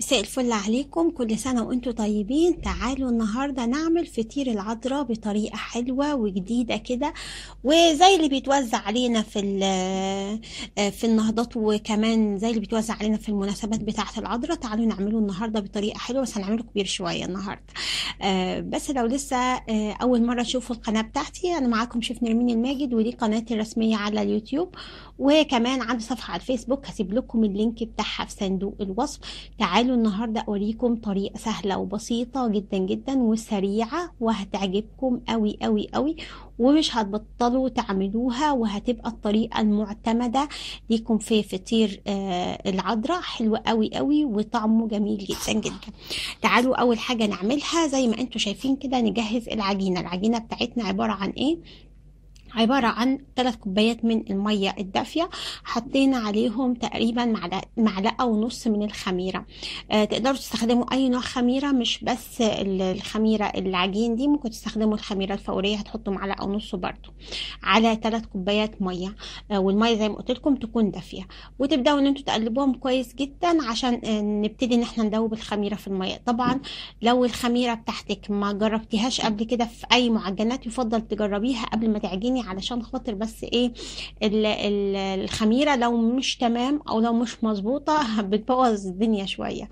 مساء الفل عليكم كل سنة وانتم طيبين تعالوا النهاردة نعمل فطير العذراء بطريقة حلوة وجديدة كده وزي اللي بيتوزع علينا في ال- في النهضات وكمان زي اللي بيتوزع علينا في المناسبات بتاعة العذراء تعالوا نعمله النهاردة بطريقة حلوة بس هنعمله كبير شوية النهاردة آه، بس لو لسه آه، أول مرة تشوفوا القناة بتاعتي أنا معاكم شيف نرمين الماجد ودي قناتي الرسمية على اليوتيوب وكمان عندي صفحة على الفيسبوك هسيب لكم اللينك بتاعها في صندوق الوصف تعالوا النهاردة أوريكم طريقة سهلة وبسيطة جدا جدا وسريعة وهتعجبكم قوي قوي قوي ومش هتبطلوا تعملوها وهتبقى الطريقة المعتمدة ليكم في فطير آه العذراء حلوة قوي قوي وطعمه جميل جدا جدا تعالوا أول حاجة نعملها زي ما انتم شايفين كده نجهز العجينة العجينة بتاعتنا عبارة عن ايه عبارة عن ثلاث كوبايات من المية الدافية حطينا عليهم تقريبا معلقة, معلقة ونص من الخميرة آه تقدروا تستخدموا أي نوع خميرة مش بس ال- الخميرة العجين دي ممكن تستخدموا الخميرة الفورية هتحطوا معلقة ونص برضو على ثلاث كوبايات مية آه والمية زي ما قلت لكم تكون دافية وتبدأوا إن انتوا تقلبوهم كويس جدا عشان آه نبتدي إن احنا ندوب الخميرة في المية طبعا لو الخميرة بتاعتك ما جربتيهاش قبل كده في أي معجنات يفضل تجربيها قبل ما تعجني علشان خاطر بس ايه ال- ال- الخميرة لو مش تمام او لو مش مظبوطة بتبوظ الدنيا شوية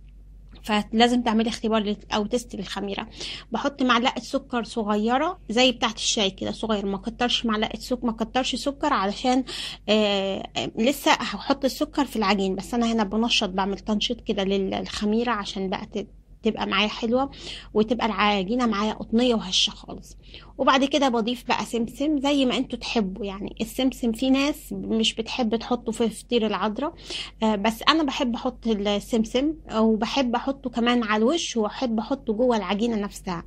فلازم تعملي اختبار لل- او تيست للخميره بحط معلقه سكر صغيره زي بتاعه الشاي كده صغير ما كترش معلقه سكر ما كترش سكر علشان آه آه، لسه هحط السكر في العجين بس انا هنا بنشط بعمل تنشيط كده للخميره عشان بقى ت- تبقى معايا حلوه وتبقى العجينه معايا قطنيه وهشه خالص وبعد كده بضيف بقى سمسم زي ما انتوا تحبوا يعني السمسم في ناس مش بتحب تحطه في فطير العذراء آه، بس انا بحب احط السمسم وبحب احطه كمان على الوش واحب احطه جوه العجينه نفسها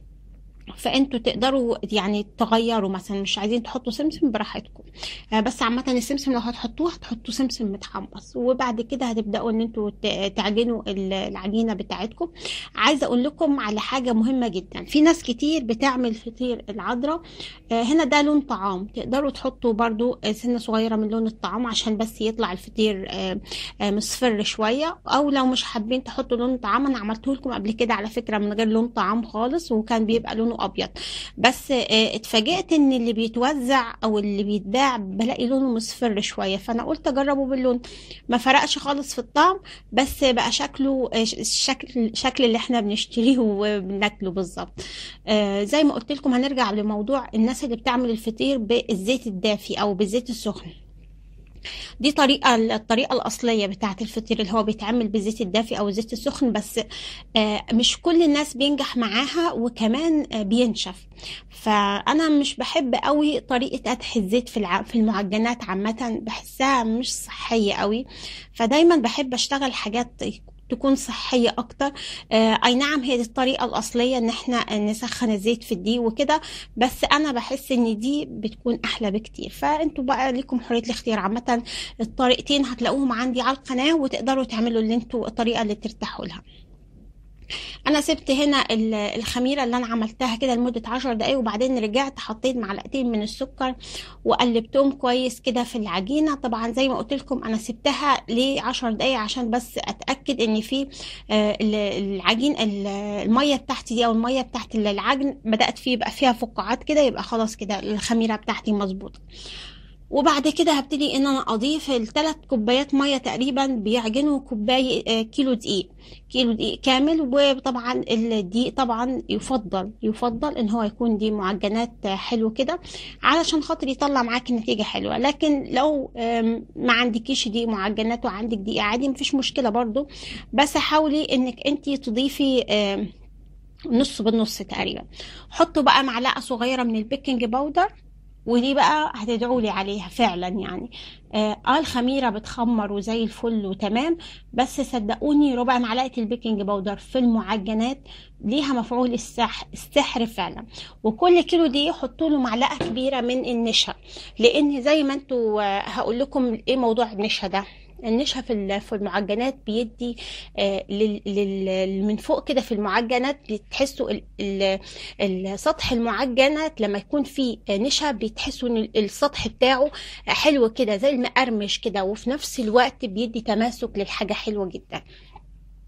فانتوا تقدروا يعني تغيروا مثلا مش عايزين تحطوا سمسم براحتكم آه، بس عامه السمسم لو هتحطوه هتحطوا سمسم متحمص وبعد كده هتبداوا ان انتوا ت- تعجنوا ال- العجينه بتاعتكم عايزه اقول لكم على حاجه مهمه جدا في ناس كتير بتعمل فطير العذراء آه، هنا ده لون طعام تقدروا تحطوا برضو آه، سنه صغيره من لون الطعام عشان بس يطلع الفطير آه، آه، مصفر شويه او لو مش حابين تحطوا لون طعام انا عملته لكم قبل كده على فكره من غير لون طعام خالص وكان بيبقى لونه ابيض بس آه، اتفاجئت ان اللي بيتوزع او اللي بيتباع بلاقي لونه مصفر شويه فانا قلت اجربه باللون ما فرقش خالص في الطعم بس بقى شكله آه، ش- الشكل شكل اللي احنا بنشتريه وبناكله بالظبط آه، زي ما قلت لكم هنرجع لموضوع الناس اللي بتعمل الفطير بالزيت الدافي او بالزيت السخن دي طريقة الطريقة الأصلية بتاعة الفطير اللي هو بيتعمل بالزيت الدافي أو الزيت السخن بس آه، مش كل الناس بينجح معاها وكمان آه، بينشف فأنا مش بحب قوي طريقة قدح الزيت في الع- في المعجنات عامة بحسها مش صحية قوي فدايما بحب أشتغل حاجات تكون صحية أكتر آه أي نعم هي دي الطريقة الأصلية إن إحنا نسخن الزيت في الدقيق وكده بس أنا بحس إن دي بتكون أحلى بكتير فأنتوا بقى ليكم حرية الاختيار عامة الطريقتين هتلاقوهم عندي على القناة وتقدروا تعملوا اللي انتوا الطريقة اللي ترتاحوا لها انا سبت هنا ال- الخميره اللي انا عملتها كده لمده عشر دقايق وبعدين رجعت حطيت معلقتين من السكر وقلبتهم كويس كده في العجينه طبعا زي ما قلت لكم انا سبتها لعشر دقايق عشان بس اتاكد ان في آه، ال- العجين ال- الميه بتاعتي دي او الميه بتاعت العجن بدات فيه يبقى فيها فقاعات كده يبقى خلاص كده الخميره بتاعتي مظبوطه وبعد كده هبتدي ان انا اضيف الثلاث كوبايات ميه تقريبا بيعجنوا كوبايه آه، كيلو دقيق كيلو دقيق كامل وطبعا الدقيق طبعا يفضل يفضل ان هو يكون دي معجنات آه، حلو كده علشان خاطر يطلع معاك نتيجه حلوه لكن لو آم، ما عندكيش دقيق معجنات وعندك دقيق عادي مفيش مشكله برضو بس حاولي انك انت تضيفي آم، نص بالنص تقريبا حطوا بقى معلقه صغيره من البيكنج باودر ودي بقى هتدعوا لي عليها فعلا يعني اه آه، الخميره بتخمر وزي الفل وتمام بس صدقوني ربع معلقه البيكنج باودر في المعجنات ليها مفعول السحر السحر فعلا وكل كيلو دي حطوا له معلقه كبيره من النشا لان زي ما انتوا آه، هقول لكم ايه موضوع النشا ده النشا في ال- في المعجنات بيدي آه، لل- لل- من فوق كده في المعجنات بتحسوا ال- ال- السطح المعجنات لما يكون فيه نشا بتحسوا ان السطح بتاعه حلو كده زي المقرمش كده وفي نفس الوقت بيدي تماسك للحاجة حلوة جدا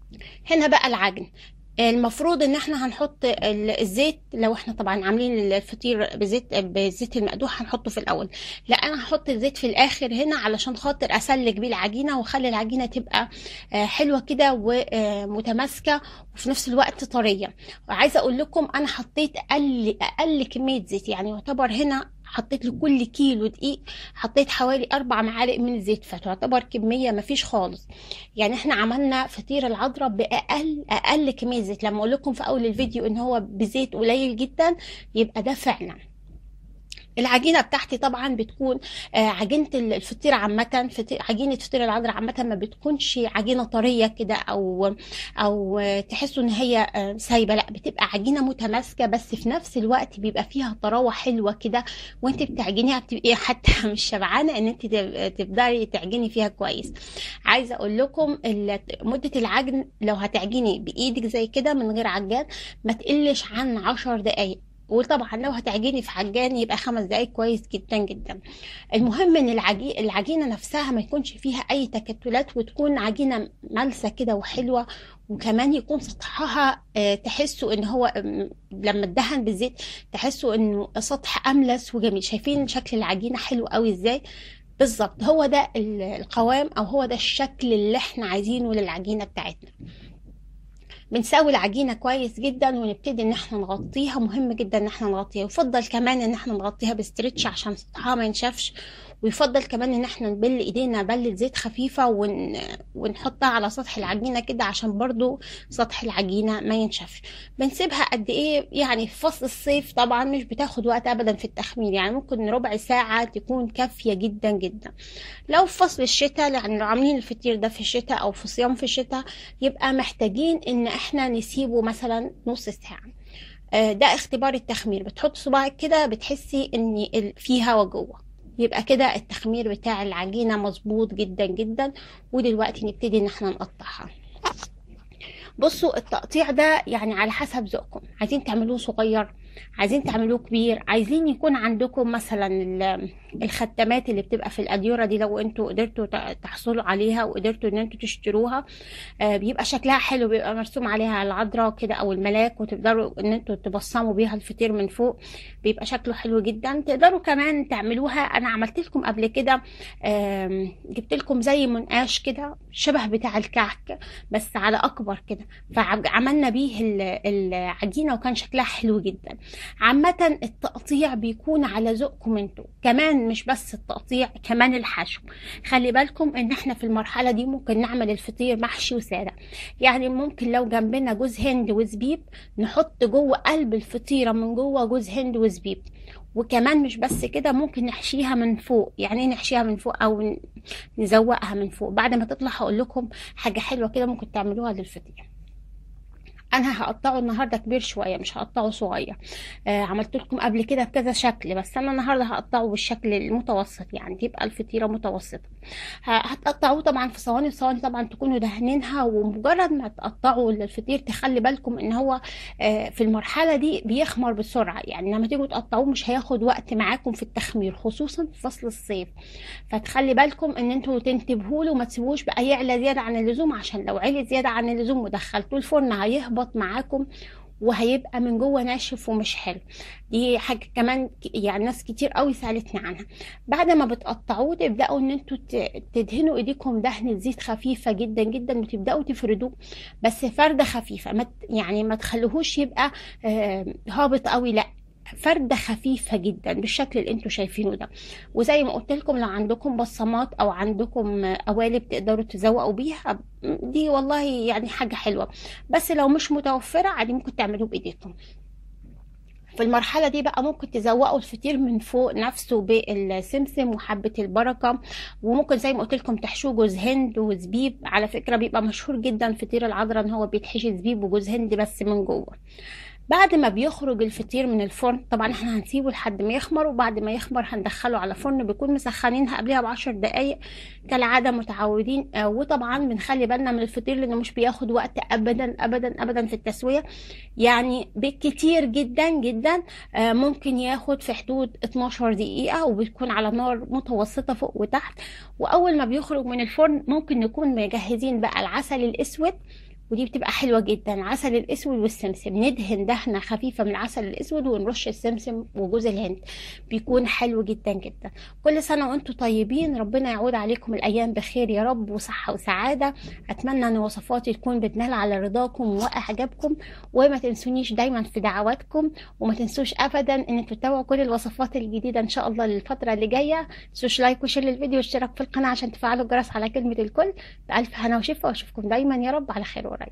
هنا بقى العجن المفروض ان احنا هنحط ال- الزيت لو احنا طبعا عاملين الفطير بزيت بالزيت المقدوح هنحطه في الاول لا انا هحط الزيت في الاخر هنا علشان خاطر اسلك بيه العجينه واخلي العجينه تبقى آه، حلوه كده ومتماسكه وفي نفس الوقت طريه وعايزه اقول لكم انا حطيت اقل اقل كميه زيت يعني يعتبر هنا حطيت لكل كيلو دقيق حطيت حوالي اربع معالق من الزيت فتعتبر كميه مفيش خالص يعني احنا عملنا فطير العذراء باقل اقل كميه زيت لما اقول لكم في اول الفيديو ان هو بزيت قليل جدا يبقى ده فعلا العجينه بتاعتي طبعا بتكون آه، عجينه الفطير عامه فطي- عجينه فطير العذراء عامه ما بتكونش عجينه طريه كده او او آه، تحسوا ان هي آه، سايبه لا بتبقى عجينه متماسكه بس في نفس الوقت بيبقى فيها طراوه حلوه كده وانت بتعجنيها بتبقي حتى مش شبعانه ان انت تب- تقدري تعجني فيها كويس عايزه اقول لكم ال- مده العجن لو هتعجني بايدك زي كده من غير عجان ما تقلش عن عشر دقايق وطبعا لو هتعجني في عجان يبقى خمس دقايق كويس جدا جدا المهم ان العجي... العجينه نفسها ما يكونش فيها اي تكتلات وتكون عجينه ملسه كده وحلوه وكمان يكون سطحها آه، تحسوا ان هو آم، لما اتدهن بالزيت تحسوا انه سطح املس وجميل شايفين شكل العجينه حلو قوي ازاي بالظبط هو ده ال- القوام او هو ده الشكل اللي احنا عايزينه للعجينه بتاعتنا بنسوي العجينه كويس جدا ونبتدي ان احنا نغطيها مهم جدا ان احنا نغطيها يفضل كمان ان احنا نغطيها بستريتش عشان سطحها ما ينشفش ويفضل كمان ان احنا نبل ايدينا بلة زيت خفيفة ون... ونحطها على سطح العجينة كده عشان برضو سطح العجينة ما ينشفش بنسيبها قد ايه يعني في فصل الصيف طبعا مش بتاخد وقت ابدا في التخمير يعني ممكن ربع ساعة تكون كافية جدا جدا لو في فصل الشتاء يعني لو عاملين الفطير ده في الشتاء او في صيام في الشتاء يبقى محتاجين ان احنا نسيبه مثلا نص ساعة آه، ده اختبار التخمير بتحط صباعك كده بتحسي ان ال- في هوا جوه يبقى كده التخمير بتاع العجينة مظبوط جدا جدا ودلوقتي نبتدي ان احنا نقطعها بصوا التقطيع ده يعني على حسب ذوقكم عايزين تعملوه صغير عايزين تعملوه كبير عايزين يكون عندكم مثلا ال- الختامات اللي بتبقى في الأديرة دي لو انتوا قدرتوا ت- تحصلوا عليها وقدرتوا ان انتوا تشتروها آه، بيبقى شكلها حلو بيبقى مرسوم عليها العذراء كده او الملاك وتقدروا ان انتوا تبصموا بيها الفطير من فوق بيبقى شكله حلو جدا تقدروا كمان تعملوها انا عملت لكم قبل كده آم، جبت لكم زي منقاش كده شبه بتاع الكعك بس على اكبر كده فعملنا بيه ال- العجينه وكان شكلها حلو جدا عامه التقطيع بيكون على ذوقكم انتوا كمان مش بس التقطيع كمان الحشو خلي بالكم ان احنا في المرحله دي ممكن نعمل الفطير محشي وساده يعني ممكن لو جنبنا جوز هند وزبيب نحط جوه قلب الفطيره من جوه جوز هند وزبيب وكمان مش بس كده ممكن نحشيها من فوق يعني ايه نحشيها من فوق او ن- نزوقها من فوق بعد ما تطلع هقول لكم حاجه حلوه كده ممكن تعملوها للفطير انا هقطعه النهارده كبير شويه مش هقطعه صغير آه عملت لكم قبل كده بكذا شكل بس انا النهارده هقطعه بالشكل المتوسط يعني تبقى الفطيره متوسطه ه- هتقطعوه طبعا في صواني صواني طبعا تكونوا دهنينها ومجرد ما تقطعوا الفطير تخلي بالكم ان هو آه في المرحله دي بيخمر بسرعه يعني لما تيجوا تقطعوه مش هياخد وقت معاكم في التخمير خصوصا في فصل الصيف فتخلي بالكم ان انتوا تنتبهوا له وما تسيبوش بقى يعلى زياده عن اللزوم عشان لو علي زياده عن اللزوم ودخلتوه الفرن هيهبط معاكم وهيبقى من جوه ناشف ومش حلو دي حاجه كمان ك- يعني ناس كتير قوي سالتني عنها بعد ما بتقطعوه تبداوا ان انتوا ت- تدهنوا ايديكم دهنه زيت خفيفه جدا جدا وتبداوا تفردوه بس فرده خفيفه ما ت- يعني ما تخلوهوش يبقى آه، هابط قوي لا فردة خفيفة جدا بالشكل اللي انتوا شايفينه ده وزي ما قلت لكم لو عندكم بصمات او عندكم قوالب تقدروا تزوقوا بيها دي والله يعني حاجة حلوة بس لو مش متوفرة عادي ممكن تعملوه بايديكم في المرحلة دي بقى ممكن تزوقوا الفطير من فوق نفسه بالسمسم وحبة البركة وممكن زي ما قلت لكم تحشوه جوز هند وزبيب على فكرة بيبقى مشهور جدا فطير العذراء ان هو بيتحشي زبيب وجوز هند بس من جوه بعد ما بيخرج الفطير من الفرن طبعا احنا هنسيبه لحد ما يخمر وبعد ما يخمر هندخله على فرن بيكون مسخنينها قبلها بعشر دقايق كالعادة متعودين آه، وطبعا بنخلي بالنا من الفطير لانه مش بياخد وقت ابدا ابدا ابدا في التسوية يعني بالكتير جدا جدا آه، ممكن ياخد في حدود 12 دقيقة وبتكون على نار متوسطة فوق وتحت واول ما بيخرج من الفرن ممكن نكون مجهزين بقى العسل الاسود ودي بتبقى حلوة جدا عسل الاسود والسمسم ندهن دهنة خفيفة من العسل الاسود ونرش السمسم وجوز الهند بيكون حلو جدا جدا كل سنة وانتم طيبين ربنا يعود عليكم الايام بخير يا رب وصحة وسعادة اتمنى ان وصفاتي تكون بتنال على رضاكم واعجابكم وما تنسونيش دايما في دعواتكم وما تنسوش ابدا ان تتابعوا كل الوصفات الجديدة ان شاء الله للفترة اللي جاية تنسوش لايك وشير للفيديو واشتراك في القناة عشان تفعلوا الجرس على كلمة الكل بألف هنا وشفا واشوفكم دايما يا رب على خير ورايا